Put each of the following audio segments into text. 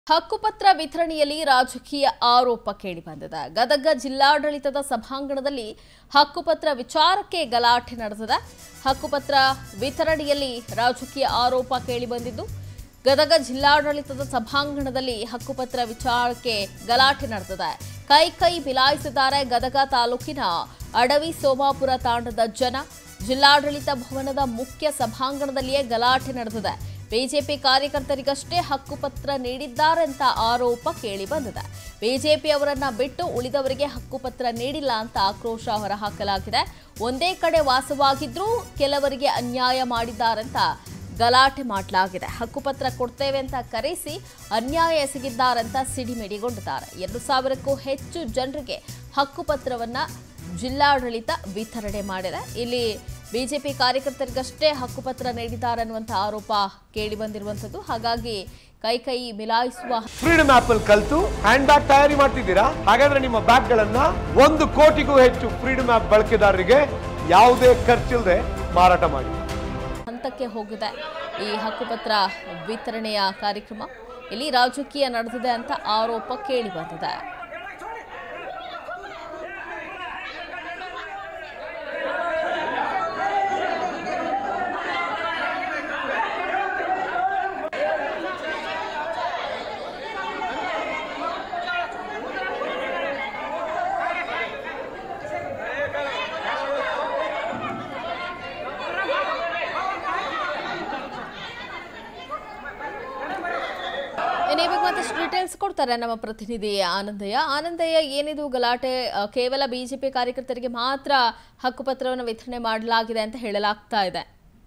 ಹಕ್ಕುಪತ್ರ ವಿತರಣೆಯಲ್ಲಿ ರಾಜಕೀಯ ಆರೋಪ ಕೇಳಿಬಂದಿದೆ ಗದಗ ಜಿಲ್ಲಾಡಳಿತದ ಸಭಾಂಗಣದಲ್ಲಿ ಹಕ್ಕುಪತ್ರ ವಿಚಾರಕ್ಕೆ ಗಲಾಟೆ ನಡೆದಿದೆ ಹಕ್ಕುಪತ್ರ ವಿತರಣೆಯಲ್ಲಿ ರಾಜಕೀಯ ಆರೋಪ ಕೇಳಿಬಂದಿದ್ದು ಗದಗ ಜಿಲ್ಲಾಡಳಿತದ ಸಭಾಂಗಣದಲ್ಲಿ ಹಕ್ಕುಪತ್ರ ವಿಚಾರಕ್ಕೆ ಗಲಾಟೆ ನಡೆದಿದೆ ಕೈ ಕೈ ಬಿಲಾಯಿಸಿದ್ದಾರೆ ಗದಗ ತಾಲೂಕಿನ ಅಡವಿ ಸೋಮಾಪುರ ತಾಂಡದ ಜನ ಜಿಲ್ಲಾಡಳಿತ ಭವನದ ಮುಖ್ಯ ಸಭಾಂಗಣದಲ್ಲಿಯೇ ಗಲಾಟೆ ನಡೆದಿದೆ ಬಿಜೆಪಿ ಕಾರ್ಯಕರ್ತರಿಗಷ್ಟೇ ಹಕ್ಕುಪತ್ರ ನೀಡಿದ್ದಾರೆ ಅಂತ ಆರೋಪ ಕೇಳಿ ಬಂದಿದೆ ಬಿಜೆಪಿ ಅವರನ್ನ ಬಿಟ್ಟು ಉಳಿದವರಿಗೆ ಹಕ್ಕುಪತ್ರ ನೀಡಿಲ್ಲ ಅಂತ ಆಕ್ರೋಶ ಹೊರಹಾಕಲಾಗಿದೆ ಒಂದೇ ಕಡೆ ವಾಸವಾಗಿದ್ರೂ ಕೆಲವರಿಗೆ ಅನ್ಯಾಯ ಮಾಡಿದ್ದಾರಂತ ಗಲಾಟೆ ಮಾಡಲಾಗಿದೆ ಹಕ್ಕುಪತ್ರ ಕೊಡ್ತೇವೆ ಅಂತ ಕರೆಸಿ ಅನ್ಯಾಯ ಎಸಗಿದ್ದಾರಂತ ಸಿಡಿಮಿಡಿಗೊಂಡಿದ್ದಾರೆ ಎರಡು ಸಾವಿರಕ್ಕೂ ಹೆಚ್ಚು ಜನರಿಗೆ ಹಕ್ಕುಪತ್ರವನ್ನ ಜಿಲ್ಲಾಡಳಿತ ವಿತರಣೆ ಮಾಡಿದೆ ಇಲ್ಲಿ ಬಿಜೆಪಿ ಕಾರ್ಯಕರ್ತರಿಗಷ್ಟೇ ಹಕ್ಕುಪತ್ರ ನೀಡಿದ್ದಾರೆ ಅನ್ನುವಂಥ ಆರೋಪ ಕೇಳಿ ಬಂದಿರುವಂಥದ್ದು ಹಾಗಾಗಿ ಕೈ ಕೈ ಮಿಲಾಯಿಸುವ ಫ್ರೀಡಮ್ ಆಪ್ ಅಲ್ಲಿ ಕಲ್ತು ಹ್ಯಾಂಡ್ ಬ್ಯಾಗ್ ತಯಾರಿ ಮಾಡ್ತಿದ್ದೀರಾ ಹಾಗಾದ್ರೆ ನಿಮ್ಮ ಬ್ಯಾಗ್ ಗಳನ್ನ ಒಂದು ಕೋಟಿಗೂ ಹೆಚ್ಚು ಫ್ರೀಡಮ್ ಆಪ್ ಬಳಕೆದಾರರಿಗೆ ಯಾವುದೇ ಖರ್ಚಿಲ್ಲದೆ ಮಾರಾಟ ಮಾಡಿ ಹಂತಕ್ಕೆ ಹೋಗಿದೆ ಈ ಹಕ್ಕುಪತ್ರ ವಿತರಣೆಯ ಕಾರ್ಯಕ್ರಮ ಇಲ್ಲಿ ರಾಜಕೀಯ ನಡೆದಿದೆ ಅಂತ ಆರೋಪ ಕೇಳಿ ಬಂದಿದೆ ಇನ್ನು ಈ ಬಗ್ಗೆ ಮತ್ತಷ್ಟು ಡೀಟೇಲ್ಸ್ ಕೊಡ್ತಾರೆ ನಮ್ಮ ಪ್ರತಿನಿಧಿ ಆನಂದಯ್ಯ ಆನಂದಯ್ಯ ಏನಿದು ಗಲಾಟೆ ಆ, ಕೇವಲ ಬಿಜೆಪಿ ಕಾರ್ಯಕರ್ತರಿಗೆ ಮಾತ್ರ ಹಕ್ಕುಪತ್ರವನ್ನು ವಿತರಣೆ ಮಾಡಲಾಗಿದೆ ಅಂತ ಹೇಳಲಾಗ್ತಾ ಇದೆ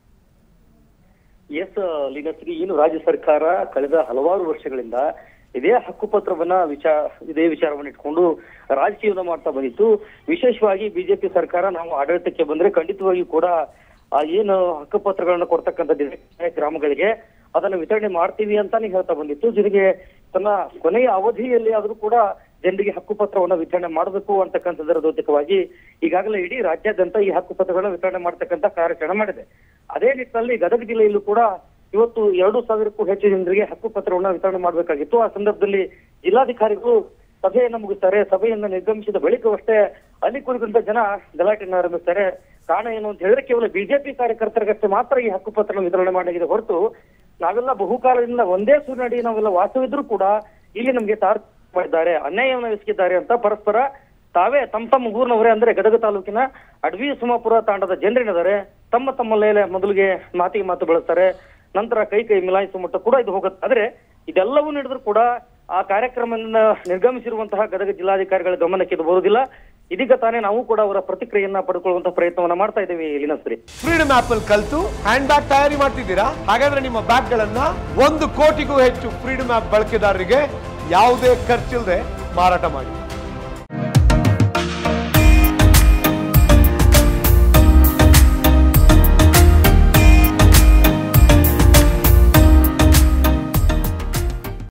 ಎಸ್ ಲೀನಶ್ರೀ ಏನು ರಾಜ್ಯ ಸರ್ಕಾರ ಕಳೆದ ಹಲವಾರು ವರ್ಷಗಳಿಂದ ಇದೇ ಹಕ್ಕುಪತ್ರವನ್ನ ವಿಚಾರ ಇದೇ ವಿಚಾರವನ್ನ ಇಟ್ಕೊಂಡು ರಾಜಕೀಯವನ್ನ ಮಾಡ್ತಾ ಬಂದಿತ್ತು ವಿಶೇಷವಾಗಿ ಬಿಜೆಪಿ ಸರ್ಕಾರ ನಾವು ಆಡಳಿತಕ್ಕೆ ಬಂದ್ರೆ ಖಂಡಿತವಾಗಿಯೂ ಕೂಡ ಆ ಏನು ಹಕ್ಕುಪತ್ರಗಳನ್ನ ಕೊಡ್ತಕ್ಕಂಥ ದಿನ ಗ್ರಾಮಗಳಿಗೆ ಅದನ್ನ ವಿತರಣೆ ಮಾಡ್ತೀವಿ ಅಂತಾನೆ ಹೇಳ್ತಾ ಬಂದಿತ್ತು ಜೊತೆಗೆ ತನ್ನ ಕೊನೆಯ ಅವಧಿಯಲ್ಲಿ ಆದ್ರೂ ಕೂಡ ಜನರಿಗೆ ಹಕ್ಕುಪತ್ರವನ್ನ ವಿತರಣೆ ಮಾಡಬೇಕು ಅಂತಕ್ಕಂಥದ್ದರ ದ್ಯೋತಕವಾಗಿ ಈಗಾಗಲೇ ಇಡೀ ರಾಜ್ಯಾದ್ಯಂತ ಈ ಹಕ್ಕುಪತ್ರಗಳನ್ನ ವಿತರಣೆ ಮಾಡ್ತಕ್ಕಂಥ ಕಾರ್ಯಾಚರಣೆ ಮಾಡಿದೆ ಅದೇ ನಿಟ್ಟಿನಲ್ಲಿ ಗದಗ ಜಿಲ್ಲೆಯಲ್ಲೂ ಕೂಡ ಇವತ್ತು ಎರಡು ಸಾವಿರಕ್ಕೂ ಹೆಚ್ಚು ಜನರಿಗೆ ಹಕ್ಕುಪತ್ರವನ್ನ ವಿತರಣೆ ಮಾಡಬೇಕಾಗಿತ್ತು ಆ ಸಂದರ್ಭದಲ್ಲಿ ಜಿಲ್ಲಾಧಿಕಾರಿಗಳು ಸಭೆಯನ್ನ ಮುಗಿಸ್ತಾರೆ ಸಭೆಯನ್ನ ನಿರ್ಗಮಿಸಿದ ಬಳಿಕವಷ್ಟೇ ಅಲ್ಲಿ ಕುರಿತಂತ ಜನ ಗಲಾಟೆಯನ್ನು ಆರಂಭಿಸ್ತಾರೆ ಕಾರಣ ಏನು ಅಂತ ಹೇಳಿದ್ರೆ ಕೇವಲ ಬಿಜೆಪಿ ಕಾರ್ಯಕರ್ತರಿಗಷ್ಟೇ ಮಾತ್ರ ಈ ಹಕ್ಕುಪತ್ರ ವಿತರಣೆ ಮಾಡಲಾಗಿದೆ ಹೊರತು ನಾವೆಲ್ಲ ಬಹುಕಾಲದಿಂದ ಒಂದೇ ಸೂರಿನಡಿ ನಾವೆಲ್ಲ ವಾಸವಿದ್ರೂ ಕೂಡ ಇಲ್ಲಿ ನಮ್ಗೆ ತಾರ್ ಮಾಡಿದ್ದಾರೆ ಅನ್ಯಾಯವನ್ನು ಎಸಗಿದ್ದಾರೆ ಅಂತ ಪರಸ್ಪರ ತಾವೇ ತಮ್ಮ ತಮ್ಮ ಊರಿನವರೇ ಅಂದ್ರೆ ಗದಗ ತಾಲೂಕಿನ ಅಡವಿ ಸುಮಾಪುರ ತಾಂಡದ ಜನರೇನಿದ್ದಾರೆ ತಮ್ಮ ತಮ್ಮ ಮೇಲೆ ಮೊದಲಿಗೆ ಮಾತಿಗೆ ಮಾತು ಬೆಳೆಸ್ತಾರೆ ನಂತರ ಕೈ ಕೈ ಮಿಲಾಯಿಸುವ ಮಟ್ಟ ಕೂಡ ಇದು ಹೋಗುತ್ತೆ ಆದ್ರೆ ಇದೆಲ್ಲವೂ ನಡೆದ್ರು ಕೂಡ ಆ ಕಾರ್ಯಕ್ರಮದಿಂದ ನಿರ್ಗಮಿಸಿರುವಂತಹ ಗದಗ ಜಿಲ್ಲಾಧಿಕಾರಿಗಳ ಗಮನಕ್ಕೆ ಇದು ಬರುವುದಿಲ್ಲ ಇದೀಗ ತಾನೇ ನಾವು ಕೂಡ ಅವರ ಪ್ರತಿಕ್ರಿಯೆಯನ್ನ ಪಡ್ಕೊಳ್ಳುವಂತಹ ಪ್ರಯತ್ನವನ್ನ ಮಾಡ್ತಾ ಇದ್ದೇವೆ ಲೀನಶ್ರೀ ಫ್ರೀಡಮ್ ಆಪ್ ಅಲ್ಲಿ ಕಲ್ತು ಹ್ಯಾಂಡ್ ಬ್ಯಾಗ್ ತಯಾರಿ ಮಾಡ್ತಿದ್ದೀರಾ ಹಾಗಾದ್ರೆ ನಿಮ್ಮ ಬ್ಯಾಗ್ ಗಳನ್ನ ಒಂದು ಕೋಟಿಗೂ ಹೆಚ್ಚು ಫ್ರೀಡಮ್ ಆಪ್ ಬಳಕೆದಾರರಿಗೆ ಯಾವುದೇ ಖರ್ಚಿಲ್ಲದೆ ಮಾರಾಟ ಮಾಡಿ